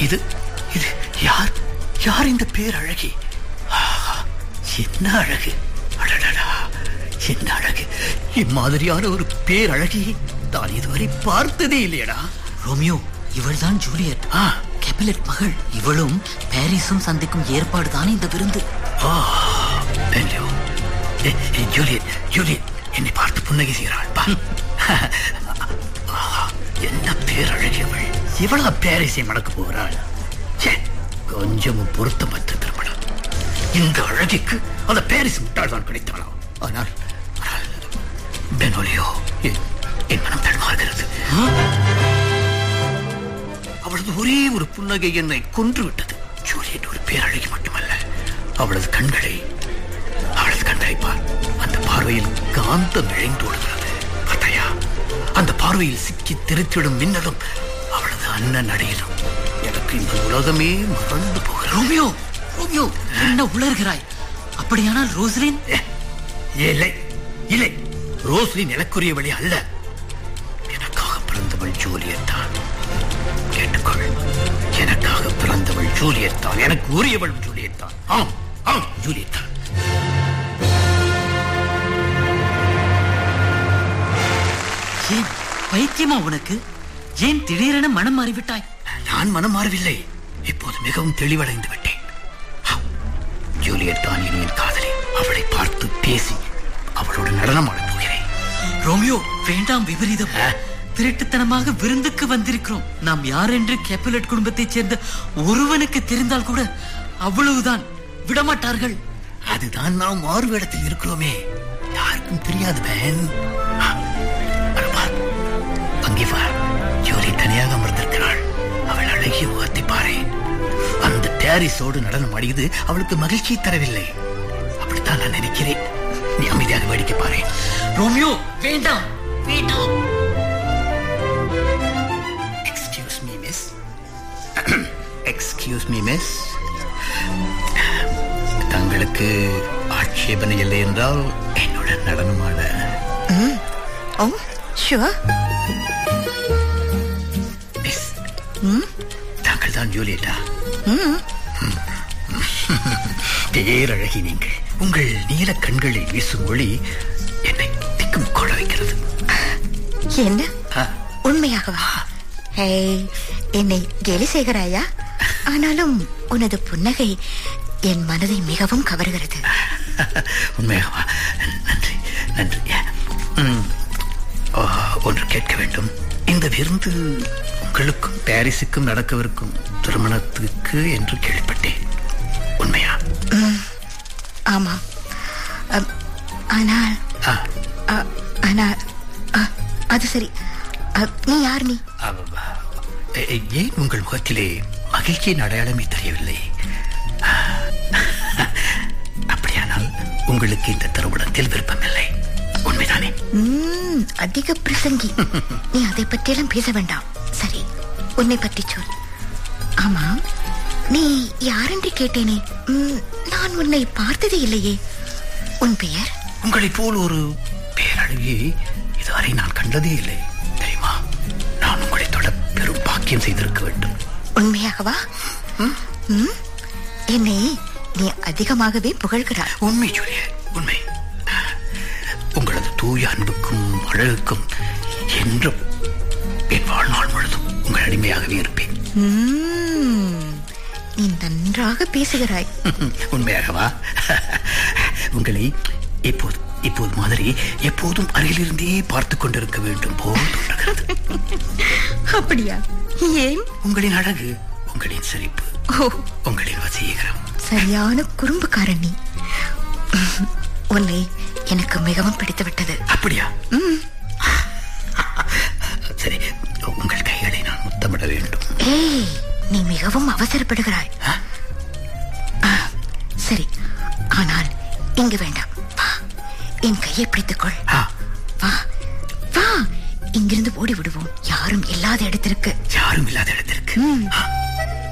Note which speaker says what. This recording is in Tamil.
Speaker 1: இது இது யார் யார் இந்த பேரழகி ஆஹா, என்ன அழகு அடடடா என்ன அழகு இம்மாதிரியான ஒரு பேரழகியை நான் இதுவரை பார்த்ததே இல்லையடா
Speaker 2: ரோமியோ இவள்தான் ஜூலியட்
Speaker 1: ஆ
Speaker 2: கெபிலட் மகள் இவளும் பாரிஸும் சந்திக்கும் ஏற்பாடு தானே இந்த விருந்து
Speaker 1: ஆ பெண்லோ ஏ, ஏ, ஜூலியட் ஜூலியட் என்னை பார்த்து புன்னகை செய்கிறாள் பா ஆஹா, என்ன பேரழகி அவள் இவ்வளவு பேரிசை மடக்க போகிறாள் ச்சே, கொஞ்சமும் பொருத்தமற்ற திருமணம் இந்த அழகிக்கு அந்த பேரிஸ் முட்டாள் தான் கிடைத்தாளாம் ஆனால் ஆனால், பெனோலியோ என் என் மனம் தடுமாறுகிறது அவளது ஒரே ஒரு புன்னகை என்னை கொன்று விட்டது ஜூலியட் ஒரு பேரழகி மட்டுமல்ல அவளது கண்களை அவளது கண்களை பார் அந்த பார்வையில் காந்தம் இழைந்தோடுகிறது பார்த்தாயா அந்த பார்வையில் சிக்கி திருத்திடும் மின்னலும் அவளது அன்ன நடையிலும் எனக்கு இந்த உலகமே மறந்து போகிறது
Speaker 2: ரோமியோ ரோமியோ என்ன உளறுகிறாய் அப்படியானால் ரோஸ்லின்
Speaker 1: ஏ, இல்லை இல்லை ரோஸ்லின் எனக்குரிய வழி அல்ல எனக்காக பிறந்தவள் ஜூலியட் தான் கேட்டுக்கொள் எனக்காக பிறந்தவள் ஜூலியட் தான் எனக்கு உரியவள் ஜூலியட் தான் ஆம் ஆம் ஜூலியட் தான்
Speaker 2: ஏன் பைத்தியமா உனக்கு ஏன் திடீரென மனம் மாறிவிட்டாய்
Speaker 1: நான் மனம் மாறவில்லை இப்போது மிகவும் தெளிவடைந்து விட்டேன் ஆம், ஜூலியட் தான் இனி என் காதலி அவளை பார்த்து பேசி அவளோட நடனம் ஆடப் போகிறேன்
Speaker 2: ரோமியோ வேண்டாம் விபரீதம்
Speaker 1: ஆ?
Speaker 2: திருட்டுத்தனமாக விருந்துக்கு வந்திருக்கிறோம் நாம் யார் என்று கேப்புலட் குடும்பத்தைச் சேர்ந்த ஒருவனுக்கு தெரிந்தால் கூட அவ்வளவுதான் விடமாட்டார்கள்
Speaker 1: அதுதான் நாம் மாறு வேடத்தில் இருக்கிறோமே யாருக்கும் தெரியாது பேன் ஆ, அட பார். அங்கே வா ஜோலி தனியாக அமர்ந்திருக்கிறாள் அவள் அழகிய முகத்தை பாரு அந்த பாரிஸோடு நடனம் ஆடியது அவளுக்கு மகிழ்ச்சியை தரவில்லை அப்படித்தான் நான் நினைக்கிறேன் நீ அமைதியாக வேடிக்கை பாரு
Speaker 2: ரோமியோ வேண்டாம் வேண்டாம்
Speaker 1: excuse me miss excuse me miss தங்களுக்கு ஆட்சேபனை இல்லை என்றால் என்னுடன் நடனமாட
Speaker 3: Oh, sure.
Speaker 1: மிஸ் தாங்கள் தான் ஜூலியட்டா பேரழகி நீங்கள் உங்கள் நீல கண்களில் வீசும் ஒளி என்னை திக்கும் கொள்ள வைக்கிறது
Speaker 3: என்ன
Speaker 1: ஆ,
Speaker 3: உண்மையாகவா ஹே என்னை கேலி செய்கிறாயா ஆனாலும் உனது புன்னகை என் மனதை மிகவும் கவர்கிறது
Speaker 1: உண்மையாகவா நன்றி நன்றி ம், ஆ, ஒன்று கேட்க வேண்டும் இந்த விருந்து உங்களுக்கும் பாரிஸுக்கும் நடக்கவிருக்கும் திருமணத்துக்கு என்று கேள்விப்பட்டேன் உண்மையா
Speaker 3: ஆமாம் அம், ஆனால்
Speaker 1: ஆ,
Speaker 3: அ, ஆனால் அ, அது சரி அ, நீ யார் நீ
Speaker 1: ஆமாம். ஏ- ஏன் உங்கள் முகத்திலே மகிழ்ச்சியின் அடையாளமே தெரியவில்லை அப்படியானால் உங்களுக்கு இந்த திருமணத்தில் விருப்பமில்லை உண்மைதானே
Speaker 3: ம், அதிக பிரசங்கி நீ அதை பற்றியெல்லாம் பேச வேண்டாம் சரி உன்னை பற்றி சொல் ஆமா நீ யாரென்று கேட்டேனே ம், நான் உன்னை பார்த்ததே இல்லையே உன் பெயர்
Speaker 1: உங்களைப் போல் ஒரு பேரழகியை இதுவரை நான் கண்டதே இல்லை தெரியுமா நான் உங்களை தொட பெரும் பாக்கியம் செய்திருக்க வேண்டும்
Speaker 3: உண்மையாகவா ம், என்னை நீ அதிகமாகவே புகழ்கிறாய்
Speaker 1: உண்மை ஜூலியட் உண்மை உங்களது தூய அன்புக்கும் அழகுக்கும் என்றும் என் வாழ்நாள் முழுதும் உங்கள் அடிமையாகவே இருப்பேன்
Speaker 3: ம், நீ நன்றாக பேசுகிறாய்
Speaker 1: உண்மையாகவா உங்களை இப்போது இப்போது மாதிரி எப்போதும் அருகிலிருந்தே பார்த்து கொண்டிருக்க வேண்டும் போல் தோன்றுகிறது
Speaker 3: அப்படியா ஏன்
Speaker 1: உங்களின் அழகு உங்களின் சிரிப்பு
Speaker 3: ஓ
Speaker 1: உங்களின் வசீகரம்
Speaker 3: சரியான குறும்புக்காரன் நீ உன்னை எனக்கு மிகவும் பிடித்து விட்டது
Speaker 1: அப்படியா சரி உங்கள் கைகளை நான் முத்தமிட வேண்டும்
Speaker 3: ஏய் நீ மிகவும் அவசரப்படுகிறாய்
Speaker 1: ஆ?
Speaker 3: ஆ, சரி ஆனால் இங்கு வேண்டாம் வா என் கையை பிடித்துக்கொள்
Speaker 1: ஆ,
Speaker 3: வா வா இங்கிருந்து ஓடி விடுவோம் யாரும் இல்லாத இடத்திற்கு
Speaker 1: யாரும் இல்லாத இடத்திற்கு
Speaker 3: ம்.
Speaker 1: ஆ,